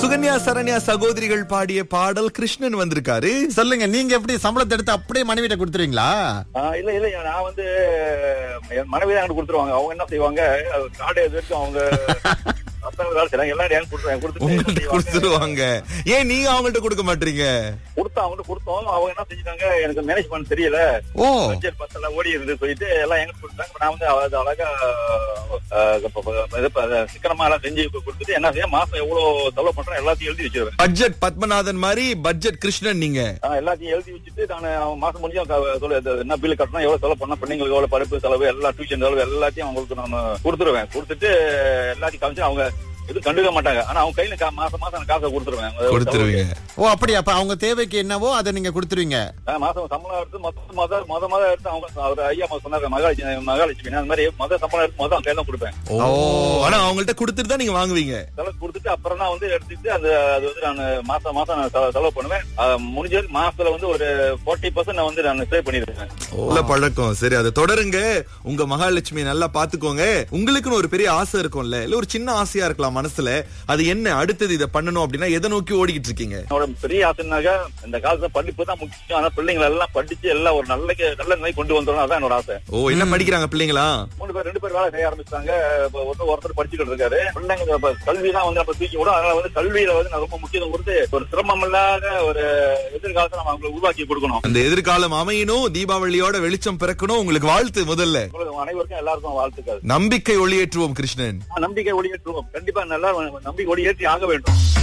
சுகன்யா சரண்யா சகோதரிகள் பாடிய பாடல் கிருஷ்ணன் வந்திருக்காரு சொல்லுங்க நீங்க எப்படி சம்பளத்தை எடுத்து அப்படியே மனைவிட்ட கொடுத்துருவீங்களா ஆ, இல்ல இல்ல நான் வந்து என் மனைவி தான் கொடுத்துருவாங்க அவங்க என்ன செய்வாங்க காடு இது வரைக்கும் அவங்க அத்தனை வேலை செய்றாங்க எல்லாரும் எனக்கு கொடுத்துருவாங்க உங்கள்ட்ட கொடுத்துட்டு கொடுத்துருவாங்க ஏன் நீங்க அவங்கள்ட்ட கொடுக்க மாட்டீங்க கொடுத்தோம் அவங்க கொடுத்தோம் அவங்க என்ன செஞ்சுட்டாங்க எனக்கு மேனேஜ் பண்ண தெரியல ஓ பட்ஜெட் பத்தல ஓடி இருந்து சொல்லிட்டு எல்லாம் எங்க கொடுத்தாங்க இப்ப நான் வந்து அது அழகா ஆ, இப்ப- இப்ப- இது இப்ப சிக்கனமா எல்லாம் செஞ்சு கொடுத்துட்டு என்ன செய்ய மாசம் எவ்வளவு செலவு பண்றேன் எல்லாத்தையும் எழுதி வச்சிருவேன் பட்ஜெட் பத்மநாதன் மாதிரி பட்ஜெட் கிருஷ்ணன் நீங்க ஆ, எல்லாத்தையும் எழுதி வச்சுட்டு நான் அவன் மாசம் முடிஞ்சு அவன் க- சொல்ல இது என்ன பில்லு கட்டணும் எவ்வளவு செலவு பண்ண பிள்ளைங்களுக்கு எவ்வளவு படிப்பு செலவு எல்லா டியூஷன் செலவு எல்லாத்தையும் அவங்களுக்கு நான் கொடுத்துருவேன் கொடுத்துட்டு எல்லாத்தையும் காமிச்சு அவங்க எதுவும் கண்டுக்க மாட்டாங்க ஆனா அவங்க கையில கா- மாசம் மாசம் நான் காசை கொடுத்துருவேன் கொடுத்துருவீங்க ஓ அப்படி அப்ப அவங்க தேவைக்கு என்னவோ அதை நீங்க கொடுத்துருவீங்க ஆ, மாசம் சம்பளம் எடுத்து மொத்த மொத மொத மொத எடுத்து அவங்க அவர் ஐயா அம்மா சொன்னாங்க மகாலட்சுமி மகாலட்சுமி அந்த மாதிரி மொத சம்பளம் எடுத்து மொதல் கையில தான் கொடுப்பேன் ஓ ஆனா அவங்கள்ட்ட கொடுத்துட்டு தான் நீங்க வாங்குவீங்க செலவு கொடுத்துட்டு அப்புறம் தான் வந்து எடுத்துட்டு அந்த அது வந்து நான் மாசம் மாசம் நான் செலவு- செலவு பண்ணுவேன் ஆ, முடிஞ்ச வரைக்கும் மாசத்துல வந்து ஒரு ஃபார்ட்டி பர்சன்ட் நான் வந்து நான் சேவ் பண்ணிருக்கேன் நல்ல பழக்கம் சரி அதை தொடருங்க உங்க மகாலட்சுமி நல்லா பாத்துக்கோங்க உங்களுக்குன்னு ஒரு பெரிய ஆசை இருக்கும்ல இல்ல ஒரு சின்ன ஆசையா இருக்கலாம் மனசுல அது என்ன அடுத்தது இதை பண்ணணும் அப்படின்னா எதை நோக்கி ஓடிக்கிட்டு இருக்கீங்க என்னோட பெரிய ஆசைனாக்கா இந்த காலத்துல படிப்பு தான் முக்கியம் ஆனா பிள்ளைங்களை எல்லாம் படிச்சு எல்லாம் ஒரு நல்ல நல்ல நிலை கொண்டு வந்துடணும் அதான் என்னோட ஆசை ஓ என்ன படிக்கிறாங்க பிள்ளைங்களா மூணு பேர் ரெண்டு பேர் வேலை செய்ய ஆரம்பிச்சாங்க இப்ப ஒருத்தர் ஒருத்தர் படிச்சுக்கிட்டு இருக்காரு பிள்ளைங்க இப்ப கல்வி தான் வந்து நம்ம தூக்கி விடும் அதனால வந்து கல்வியில வந்து நான் ரொம்ப முக்கியத்துவம் கொடுத்து ஒரு சிரமம் இல்லாத ஒரு எதிர்காலத்தை நம்ம அவங்களுக்கு உருவாக்கி கொடுக்கணும் அந்த எதிர்காலம் அமையணும் தீபாவளியோட வெளிச்சம் பிறக்கணும் உங்களுக்கு வாழ்த்து முதல்ல உங்களுக்கு அனைவருக்கும் எல்லாருக்கும் வாழ்த்துக்கள் நம்பிக்கை ஒளியேற்றுவோம் கிருஷ்ணன் நம்பிக்கை ஒளியேற்றுவோம் கண்டிப்பா நல்லா நம்பிக்கை ஒளியேற்றி ஆக வேண்டும்